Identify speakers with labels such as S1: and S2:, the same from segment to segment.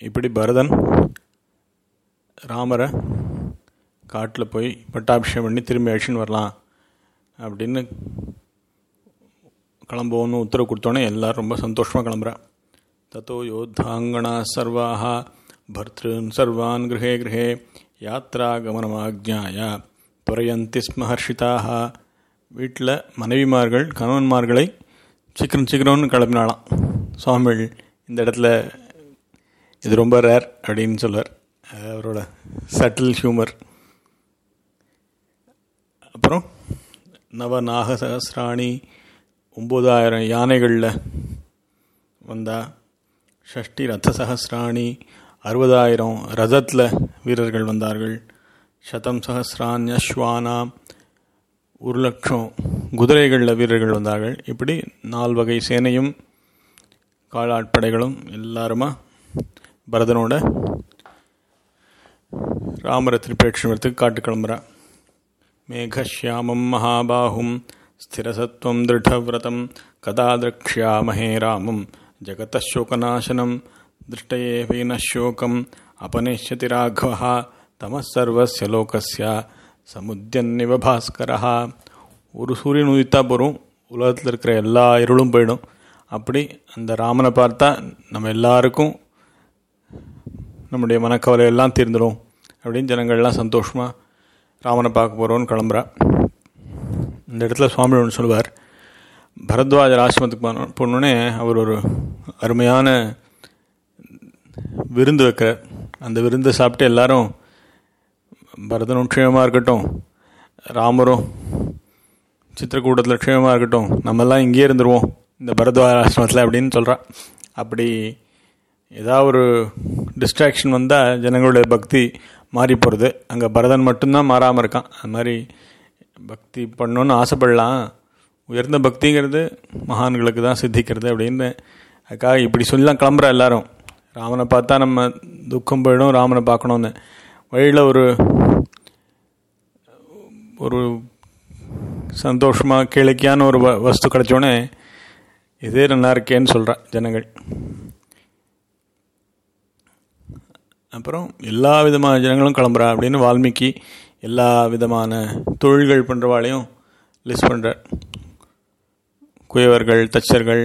S1: இப்படி பரதன் ராமரை காட்டில் போய் பட்டாபிஷேகம் பண்ணி திரும்பி அழிச்சுன்னு வரலாம் அப்படின்னு கிளம்புவோன்னு உத்தரவு கொடுத்தோன்னே எல்லோரும் ரொம்ப சந்தோஷமாக கிளம்புறா தத்தோ யோத்தாங்கனா சர்வாக பர்திருன் சர்வான் கிரகே கிரகே யாத்ராகமனமாஜ்ஞாய துறையந்தி ஸ்ம ஹர்ஷிதாக வீட்டில் மனைவிமார்கள் கணவன்மார்களை சீக்கிரம் சீக்கிரம்னு கிளம்பினாலாம் சுவாமிகள் இந்த இடத்துல இது ரொம்ப ரேர் அப்படின்னு சொல்வார் அவரோட சட்டில் ஹியூமர் அப்புறம் நவநாக சகசிராணி ஒம்பதாயிரம் யானைகளில் வந்தா ஷஷ்டி ரத்த சகசிராணி அறுபதாயிரம் ரதத்தில் வீரர்கள் வந்தார்கள் சதம் சகசிரான்யஸ்வானாம் ஒரு லட்சம் குதிரைகளில் வீரர்கள் வந்தார்கள் இப்படி நால் வகை சேனையும் காலாட்படைகளும் எல்லாருமா பரதனோட ராமரை திருப்பேட்சணத்துக்கு காட்டு கிளம்புறா மேகஷ்யாமம் மகாபாகும் ஸ்திரசத்வம் திருடவிரதம் கதா திரக்ஷாமஹே ராமம் ஜகத்தசோகநாசனம் திருஷ்டயே வீனசோகம் அபனேஷ்யதி ராഘவः தமः சர்வஸ்ய லோகஸ்ய சமுத்தியன்னிவ பாஸ்கரஹா ஒரு சூரியன் உதித்தா போகிறோம் உலகத்தில் இருக்கிற எல்லா இருளும் போயிடும் அப்படி அந்த ராமனை பார்த்தா நம்ம எல்லாருக்கும் நம்முடைய மனக்கவலை எல்லாம் தீர்ந்துடும் அப்படின்னு ஜனங்கள்லாம் சந்தோஷமாக ராமனை பார்க்க போகிறோன்னு கிளம்புறா இந்த இடத்துல சுவாமி ஒன்று சொல்லுவார் பரத்வாஜர் ஆசிரமத்துக்கு போன போனோடனே அவர் ஒரு அருமையான விருந்து வைக்கிறார் அந்த விருந்தை சாப்பிட்டு எல்லாரும் பரதனும் க்ஷேமமாக இருக்கட்டும் ராமரும் சித்திரக்கூட்டத்தில் க்ஷேமமாக இருக்கட்டும் நம்மெல்லாம் இங்கேயே இருந்துருவோம் இந்த பரத்வாஜ ஆசிரமத்தில் அப்படின்னு சொல்கிறா அப்படி ஏதாவது ஒரு டிஸ்ட்ராக்ஷன் வந்தால் ஜனங்களுடைய பக்தி மாறி போகிறது அங்கே பரதன் மட்டும்தான் மாறாமல் இருக்கான் அது மாதிரி பக்தி பண்ணணுன்னு ஆசைப்படலாம் உயர்ந்த பக்திங்கிறது மகான்களுக்கு தான் சித்திக்கிறது அப்படின்னு அதுக்காக இப்படி சொல்லலாம் கிளம்புறா எல்லாரும் ராமனை பார்த்தா நம்ம துக்கம் போயிடும் ராமனை பார்க்கணுன்னு வழியில் ஒரு ஒரு சந்தோஷமாக கேளிக்கையான ஒரு வ வஸ்து கிடச்சோடனே இதே நல்லா இருக்கேன்னு சொல்கிறா ஜனங்கள் அப்புறம் எல்லா விதமான ஜனங்களும் கிளம்புறா அப்படின்னு வால்மீகி எல்லா விதமான தொழில்கள் பண்ணுறவாளையும் லிஸ்ட் பண்ணுறார் குயவர்கள் தச்சர்கள்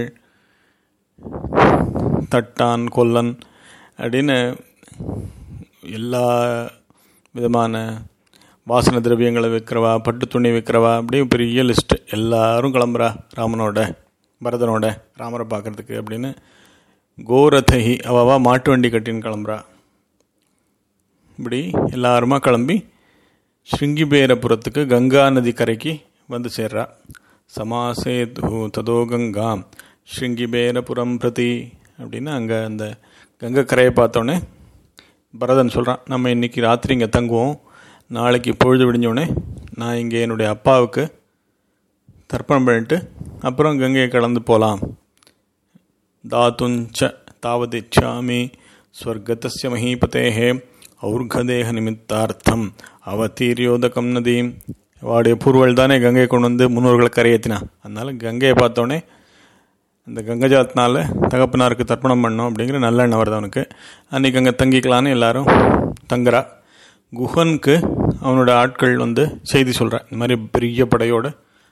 S1: தட்டான் கொல்லன் அப்படின்னு எல்லா விதமான வாசன திரவியங்களை விற்கிறவா பட்டு துணி விற்கிறவா அப்படி பெரிய லிஸ்ட்டு எல்லாரும் கிளம்புறா ராமனோட பரதனோட ராமரை பார்க்குறதுக்கு அப்படின்னு கோரதஹி அவாவா மாட்டு வண்டி கட்டின்னு கிளம்புறா இப்படி எல்லாருமா கிளம்பி ஸ்ருங்கிபேரபுரத்துக்கு கங்கா நதி கரைக்கு வந்து சேர்றா சமாசே ததோ கங்காம் ஸ்ருங்கிபேரபுரம் பிரதி அப்படின்னு அங்கே அந்த கங்கை கரையை பார்த்தோன்னே பரதன் சொல்கிறான் நம்ம இன்றைக்கி ராத்திரி இங்கே தங்குவோம் நாளைக்கு பொழுது விடிஞ்சோடனே நான் இங்கே என்னுடைய அப்பாவுக்கு தர்ப்பணம் பண்ணிட்டு அப்புறம் கங்கையை கடந்து போகலாம் தாத்துஞ்ச தாவதிச்சாமி ஸ்வர்கத்தஸ்ய மஹீபதேஹே ஔர்கதேக நிமித்தார்த்தம் அவதீரியோதகம் நதீம் வாடைய பூர்வல் தானே கங்கையை கொண்டு வந்து முன்னோர்களை கரையேற்றினா அதனால கங்கையை பார்த்தோன்னே அந்த கங்கை ஜாத்தினால தகப்பனாருக்கு தர்ப்பணம் பண்ணோம் அப்படிங்கிற நல்லெண்ணம் வருது அவனுக்கு அன்றைக்கி அங்கே தங்கிக்கலான்னு எல்லாரும் தங்குறா குஹனுக்கு அவனோட ஆட்கள் வந்து செய்தி சொல்கிறா இந்த மாதிரி பெரிய படையோட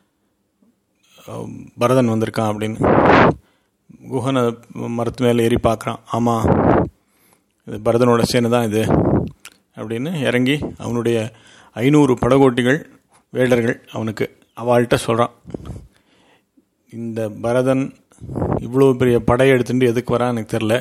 S1: பரதன் வந்திருக்கான் அப்படின்னு குஹனை மரத்து மேலே ஏறி பார்க்குறான் ஆமாம் இது பரதனோட சேனை தான் இது அப்படின்னு இறங்கி அவனுடைய ஐநூறு படகோட்டிகள் வேடர்கள் அவனுக்கு அவள்கிட்ட சொல்கிறான் இந்த பரதன் இவ்வளோ பெரிய படை எடுத்துட்டு எதுக்கு வரான் எனக்கு தெரில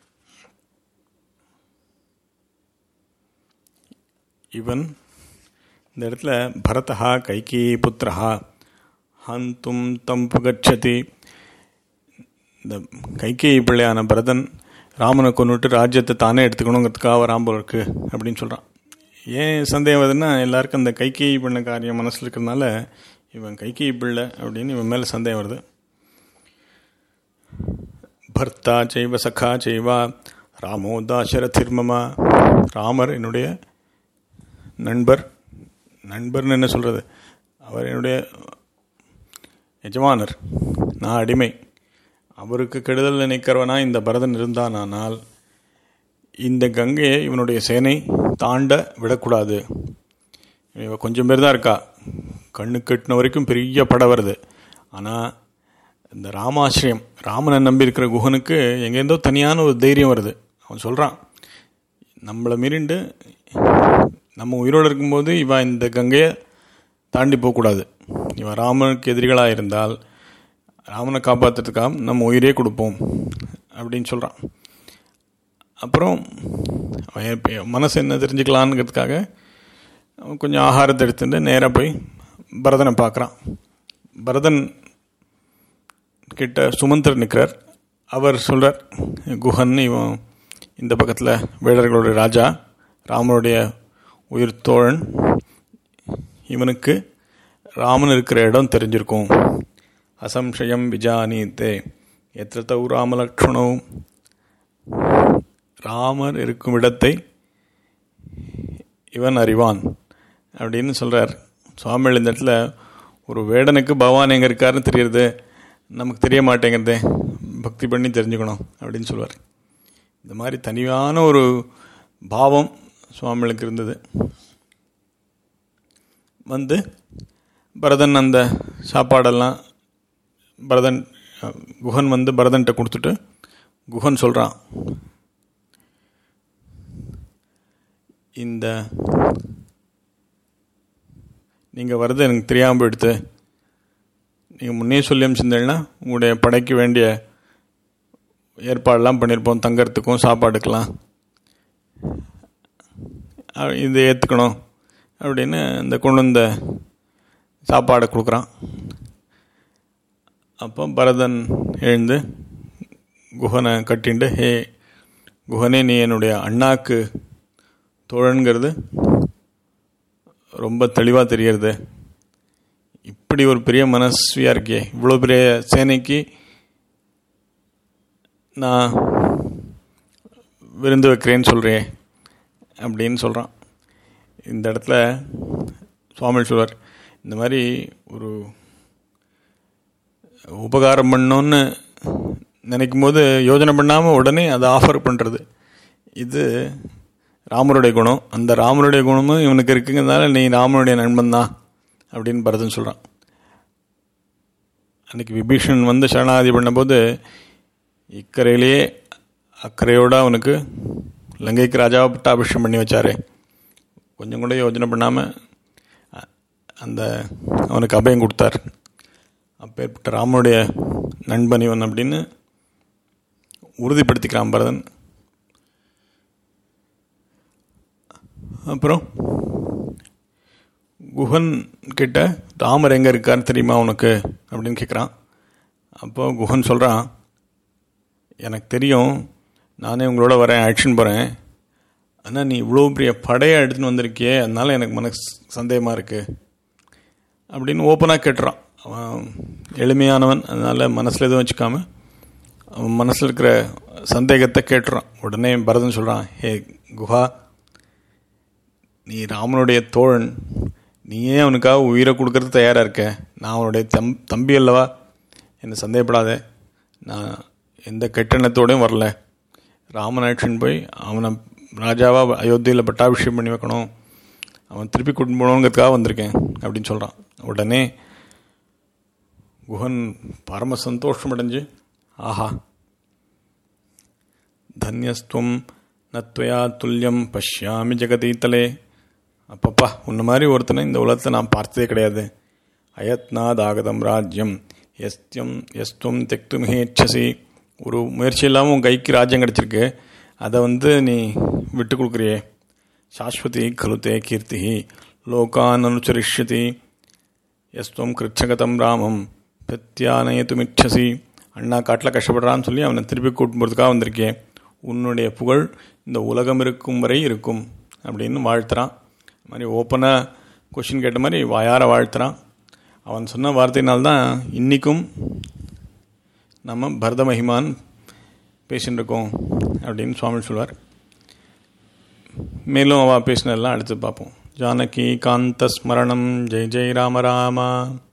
S1: இவன் இந்த இடத்துல பரதா கைகி புத்திரஹா ஹந்தும் தம் புகச்சதி இந்த கைகேயி பிள்ளையான பரதன் ராமனை கொண்டுட்டு ராஜ்யத்தை தானே எடுத்துக்கணுங்கிறதுக்காக வராமல் போல இருக்கு அப்படின்னு சொல்கிறான் ஏன் சந்தேகம் வருதுன்னா எல்லாருக்கும் அந்த கைகேயி பண்ண காரியம் மனசில் இருக்கிறதுனால இவன் கைகேயி பிள்ளை அப்படின்னு இவன் மேலே சந்தேகம் வருது பர்த்தா செய்வ சகா செய்வா ராமோ தாசரதிர்மமா ராமர் என்னுடைய நண்பர் நண்பர்னு என்ன சொல்கிறது அவர் என்னுடைய எஜமானர் நான் அடிமை அவருக்கு கெடுதல் நினைக்கிறவனா இந்த பரதன் இருந்தானானால் இந்த கங்கையை இவனுடைய சேனை தாண்ட விடக்கூடாது இவ கொஞ்சம் பேர் தான் இருக்கா கண்ணு கட்டின வரைக்கும் பெரிய படை வருது ஆனால் இந்த ராமாசிரியம் ராமனை நம்பி இருக்கிற குஹனுக்கு எங்கேருந்தோ தனியான ஒரு தைரியம் வருது அவன் சொல்கிறான் நம்மளை மீறிண்டு நம்ம உயிரோடு இருக்கும்போது இவன் இந்த கங்கையை தாண்டி போகக்கூடாது இவன் ராமனுக்கு எதிரிகளாக இருந்தால் ராமனை காப்பாற்றுறதுக்காக நம்ம உயிரே கொடுப்போம் அப்படின்னு சொல்கிறான் அப்புறம் அவன் எப்ப- மனசு என்ன தெரிஞ்சுக்கலான்ங்கிறதுக்காக அவன் கொஞ்சம் ஆகாரத்தை எடுத்துட்டு நேராக போய் பரதனை பார்க்குறான் பரதன் கிட்ட சுமந்தர் நிற்கிறார் அவர் சொல்கிறார் குஹன் இவன் இந்த பக்கத்தில் வேடர்களுடைய ராஜா ராமனுடைய உயிர் தோழன் இவனுக்கு ராமன் இருக்கிற இடம் தெரிஞ்சிருக்கும் அசம்சயம் விஜானீத்தே எத்திர தௌ ராமலக்ஷ்மணோ ராமர் இருக்கும் இடத்தை இவன் அறிவான் அப்படின்னு சொல்கிறார் சுவாமிகள் இந்த இடத்துல ஒரு வேடனுக்கு பகவான் எங்கே இருக்காருன்னு தெரியுறது நமக்கு தெரிய மாட்டேங்கிறதே பக்தி பண்ணி தெரிஞ்சுக்கணும் அப்படின்னு சொல்லுவார் இந்த மாதிரி தனியான ஒரு பாவம் சுவாமிகளுக்கு இருந்தது வந்து பரதன் அந்த சாப்பாடெல்லாம் பரதன் அஹ், குஹன் வந்து பரதன்கிட்ட கொடுத்துட்டு குஹன் சொல்கிறான் இந்த நீங்கள் வரது எனக்கு தெரியாமல் போயிடுத்து நீங்கள் முன்னே சொல்லி அனுப்பிச்சிருந்தீங்கன்னா உங்களுடைய படைக்கு வேண்டிய ஏற்பாடெல்லாம் பண்ணியிருப்போம் தங்கறதுக்கும் சாப்பாடுக்கெல்லாம் அஹ் இதை ஏற்றுக்கணும் அப்படின்னு இந்த கொண்டு வந்த சாப்பாடை கொடுக்குறான் அப்போ பரதன் எழுந்து குஹனை கட்டிண்டு ஹே குஹனே நீ என்னுடைய அண்ணாக்கு தோழன்கிறது ரொம்ப தெளிவாக தெரியறது இப்படி ஒரு பெரிய மனஸ்வியாக இருக்கே இவ்வளோ பெரிய சேனைக்கு நான் விருந்து வைக்கிறேன்னு சொல்கிறேன் அப்படின்னு சொல்கிறான் இந்த இடத்துல சுவாமி சொல்வார் இந்த மாதிரி ஒரு உபகாரம் பண்ணோன்னு நினைக்கும் போது யோஜனை பண்ணாமல் உடனே அதை ஆஃபர் பண்ணுறது இது ராமருடைய குணம் அந்த ராமருடைய குணமும் இவனுக்கு இருக்குங்கிறதுனால நீ ராமனுடைய நண்பன் தான் அப்படின்னு பரதன் சொல்கிறான் அன்னைக்கு விபீஷன் வந்து சரணாகதி பண்ணும்போது இக்கரையிலேயே அக்கறையோடு அவனுக்கு லங்கைக்கு ராஜாவை பட்டாபிஷேகம் பண்ணி வச்சாரு கொஞ்சம் கூட யோஜனை பண்ணாமல் அந்த அவனுக்கு அபயம் கொடுத்தார் அப்பேற்பட்ட ராமனுடைய நண்பன் இவன் அப்படின்னு உறுதிப்படுத்திக்கிறான் பரதன் அப்புறம் குஹன் கிட்ட ராமர் எங்கே இருக்காருன்னு தெரியுமா உனக்கு அப்படின்னு கேட்குறான் அப்போ குஹன் சொல்கிறான் எனக்கு தெரியும் நானே உங்களோட வரேன் ஆக்ஷன் போகிறேன் ஆனால் நீ இவ்வளோ பெரிய படையை எடுத்துன்னு வந்திருக்கியே அதனால எனக்கு மனசு சந்தேகமாக இருக்குது அப்படின்னு ஓப்பனாக கேட்டுறான் அவன் எளிமையானவன் அதனால் மனசில் எதுவும் வச்சுக்காம அவன் மனசில் இருக்கிற சந்தேகத்தை கேட்டுறான் உடனே பரதன் சொல்கிறான் ஹே குஹா நீ ராமனுடைய தோழன் நீயே அவனுக்காக உயிரை கொடுக்கறது தயாராக இருக்க நான் அவனுடைய தம் தம்பி அல்லவா என்னை சந்தேகப்படாத நான் எந்த கெட்டெண்ணத்தோடையும் வரல ராமநாட்சன் போய் அவனை ராஜாவாக அயோத்தியில் பட்டாபிஷேகம் பண்ணி வைக்கணும் அவன் திருப்பி கூட்டின்னு போகணுங்கிறதுக்காக வந்திருக்கேன் அப்படின்னு சொல்கிறான் உடனே குஹன் பரம சந்தோஷம் அடைஞ்சு ஆஹா தன்யஸ்துவம் நத்வயா துல்லியம் பஷ்யாமி ஜெகதீத்தலே அப்பப்பா உன்ன மாதிரி ஒருத்தனை இந்த உலகத்தை நான் பார்த்ததே கிடையாது அயத்னாதாகதம் ராஜ்யம் எஸ்தியம் எஸ்துவம் தெக்து மிகேச்சசி ஒரு முயற்சி இல்லாமல் உன் கைக்கு ராஜ்யம் கிடச்சிருக்கு அதை வந்து நீ விட்டு கொடுக்குறியே சாஸ்வதி கலுத்தே கீர்த்தி லோகான் அனுச்சரிஷ்யதி எஸ்துவம் கிருச்சகதம் ராமம் பிரத்யானயத்துமிச்சசி அண்ணா காட்டில் கஷ்டப்படுறான்னு சொல்லி அவனை திருப்பி கூட்டு போகிறதுக்காக வந்திருக்கேன் உன்னுடைய புகழ் இந்த உலகம் இருக்கும் வரை இருக்கும் அப்படின்னு வாழ்த்துறான் இது மாதிரி ஓப்பனாக கொஷின் கேட்ட மாதிரி வாயார வாழ்த்துறான் அவன் சொன்ன வார்த்தையினால்தான் இன்றைக்கும் நம்ம பரத மகிமான் பேசின்னு இருக்கோம் அப்படின்னு சுவாமி சொல்வார் மேலும் அவள் பேசினதெல்லாம் அடுத்து பார்ப்போம் ஜானகி காந்த ஸ்மரணம் ஜெய் ஜெய் ராம ராமா